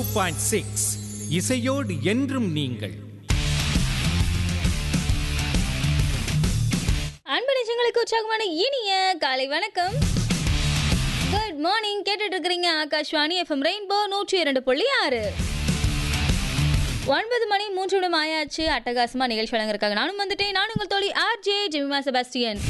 point six இசையோடு என்றும் நீங்கள் அன்பு நிஜங்களுக்கு உற்சாகமான இனிய காலை வணக்கம் குட் மார்னிங் கேட்டுட்டு இருக்கிறீங்க ஆகாஷ்வாணி எஃப்எம் ரெயின்போ நூற்றி இரண்டு புள்ளி ஆறு ஒன்பது மணி மூன்று நிமிடம் ஆயாச்சு அட்டகாசமா நிகழ்ச்சி வழங்கிருக்காங்க நானும் வந்துட்டேன் நானும் உங்கள் தோழி ஆர்ஜே ஜெமிமா செபாஸ்டியன்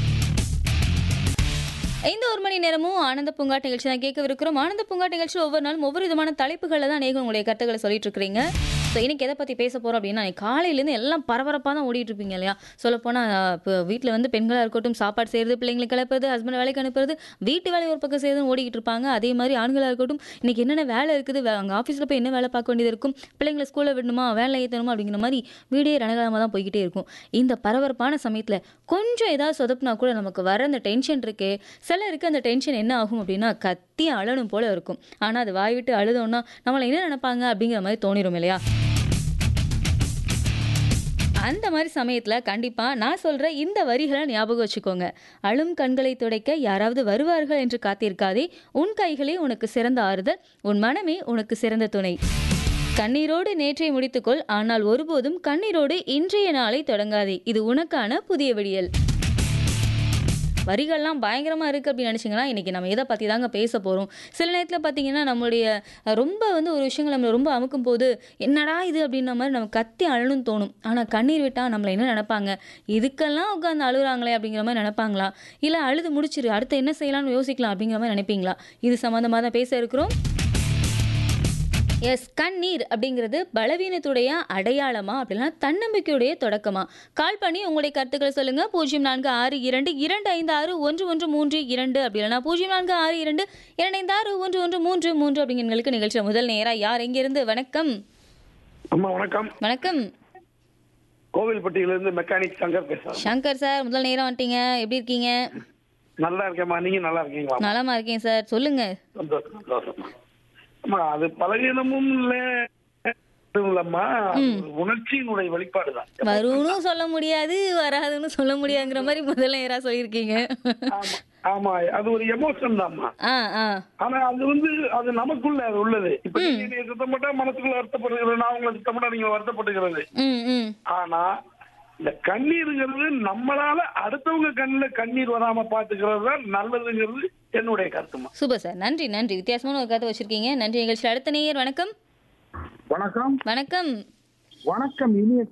இந்த ஒரு மணி நேரமும் ஆனந்த பூங்காட் நிகழ்ச்சி தான் கேட்கவிருக்கிறோம் ஆனந்த பூங்காட் நிகழ்ச்சியில் ஒவ்வொரு நாளும் ஒவ்வொரு விதமான தலைப்புகளில் தான் நீங்கள் உங்களுடைய கருத்துக்களை சொல்லிட்டு இருக்கிறீங்க ஸோ இன்னைக்கு எதை பற்றி பேச போகிறோம் அப்படின்னா காலையிலேருந்து எல்லாம் பரபரப்பாக தான் ஓடிட்டு இருப்பீங்க இல்லையா சொல்லப்போனால் இப்போ வீட்டில் வந்து பெண்களாக இருக்கட்டும் சாப்பாடு செய்கிறது பிள்ளைங்களுக்கு கிளப்புறது ஹஸ்பண்ட் வேலைக்கு அனுப்புறது வீட்டு வேலை ஒரு பக்கம் செய்யறது ஓடிக்கிட்டு இருப்பாங்க அதே மாதிரி ஆண்களாக இருக்கட்டும் இன்னைக்கு என்னென்ன வேலை இருக்குது வே- அங்கே ஆஃபீஸில் போய் என்ன வேலை பார்க்க வேண்டியது இருக்கும் பிள்ளைங்களை ஸ்கூலில் விடணுமா வேலை ஏற்றணுமா அப்படிங்கிற மாதிரி வீடே ரணகாலமாக தான் போய்கிட்டே இருக்கும் இந்த பரபரப்பான சமயத்தில் கொஞ்சம் ஏதாவது சொதப்புனா கூட நமக்கு வர அந்த டென்ஷன் இருக்கே சிலருக்கு அந்த டென்ஷன் என்ன ஆகும் அப்படின்னா கத்தி அழணும் போல இருக்கும் ஆனால் அது வாய் விட்டு அழுதோன்னா நம்மளை என்ன நினைப்பாங்க அப்படிங்கிற மாதிரி தோணிரும் இல்லையா அந்த மாதிரி சமயத்தில் கண்டிப்பாக நான் சொல்கிற இந்த வரிகளை ஞாபகம் வச்சுக்கோங்க அழும் கண்களை துடைக்க யாராவது வருவார்கள் என்று காத்திருக்காதே உன் கைகளே உனக்கு சிறந்த ஆறுதல் உன் மனமே உனக்கு சிறந்த துணை கண்ணீரோடு நேற்றை முடித்துக்கொள் ஆனால் ஒருபோதும் கண்ணீரோடு இன்றைய நாளை தொடங்காதே இது உனக்கான புதிய விடியல் வரிகள்லாம் பயங்கரமாக இருக்குது அப்படின்னு நினச்சிங்கன்னா இன்றைக்கி நம்ம எதை பற்றி தாங்க பேச போகிறோம் சில நேரத்தில் பார்த்தீங்கன்னா நம்மளுடைய அஹ், ரொம்ப வந்து ஒரு விஷயங்கள் நம்மளை ரொம்ப அமுக்கும் போது என்னடா இது அப்படின்ற மாதிரி நம்ம கத்தி அழணும்னு தோணும் ஆனால் கண்ணீர் விட்டால் நம்மளை என்ன நினைப்பாங்க இதுக்கெல்லாம் உட்காந்து அழுகுறாங்களே அப்படிங்கிற மாதிரி நினைப்பாங்களா இல்லை அழுது முடிச்சிரு அடுத்து என்ன செய்யலாம்னு யோசிக்கலாம் அப்படிங்கிற மாதிரி நினைப்பீங்களா இது சம்மந்தமாக தான் பேச இருக்கிறோம் எஸ் கண்ணீர் அப்படிங்கிறது பலவீனத்துடைய அடையாளமா அப்படின்னா தன்னம்பிக்கையுடைய தொடக்கமா கால் பண்ணி உங்களுடைய கருத்துக்களை சொல்லுங்க பூஜ்ஜியம் நான்கு ஆறு இரண்டு இரண்டு ஐந்து ஆறு ஒன்று ஒன்று மூன்று இரண்டு அப்படி இல்லைனா பூஜ்ஜியம் நான்கு ஆறு இரண்டு இரண்டு ஐந்து ஆறு ஒன்று ஒன்று மூன்று மூன்று அப்படிங்கிறங்களுக்கு நிகழ்ச்சியில் முதல் நேரா யார் எங்கிருந்து வணக்கம் அம்மா வணக்கம் வணக்கம் கோவில்பட்டியிலிருந்து மெக்கானிக் சங்கர் பேசுறேன் சங்கர் சார் முதல் நேரம் வந்துட்டீங்க எப்படி இருக்கீங்க நல்லா இருக்கேம்மா நீங்க நல்லா இருக்கீங்களா நலமா இருக்கேன் சார் சொல்லுங்க சந்தோஷம் சந்தோஷம் அம்மா அது பலவீனமும் இல்ல இதுவும் இல்லம்மா உணர்ச்சியினுடைய வெளிப்பாடுதான் வரும்னு சொல்ல முடியாது வராதுன்னு சொல்ல முடியாதுங்கிற மாதிரி முதல் நேரா சொல்லியிருக்கீங்க ஆமா ஆமா அது ஒரு எமோஷன் தான்மா ஆ ஆ ஆனா அது வந்து அது நமக்குள்ள அது உள்ளது இப்ப நீங்க என்னைய சுத்தப்பட்டா மனசுக்குள்ள வருத்தப்படுகிறது நான் உங்களை சுத்தப்பட்டா நீங்க வருத்தப்படுகிறது ம் ம் ஆனா இந்த கண்ணீருங்கிறது நம்மளால அடுத்தவங்க கண்ணுல கண்ணீர் வராம பாத்துக்கிறது தான் நல்லதுங்கிறது என்னுடைய கருத்துமா சூப்பர் சார் நன்றி நன்றி வித்தியாசமான ஒரு கருத்தை வச்சிருக்கீங்க நன்றி நிகழ்ச்சி அடுத்த நேயர் வணக்கம் வணக்கம் வணக்கம் வணக்கம் இனிய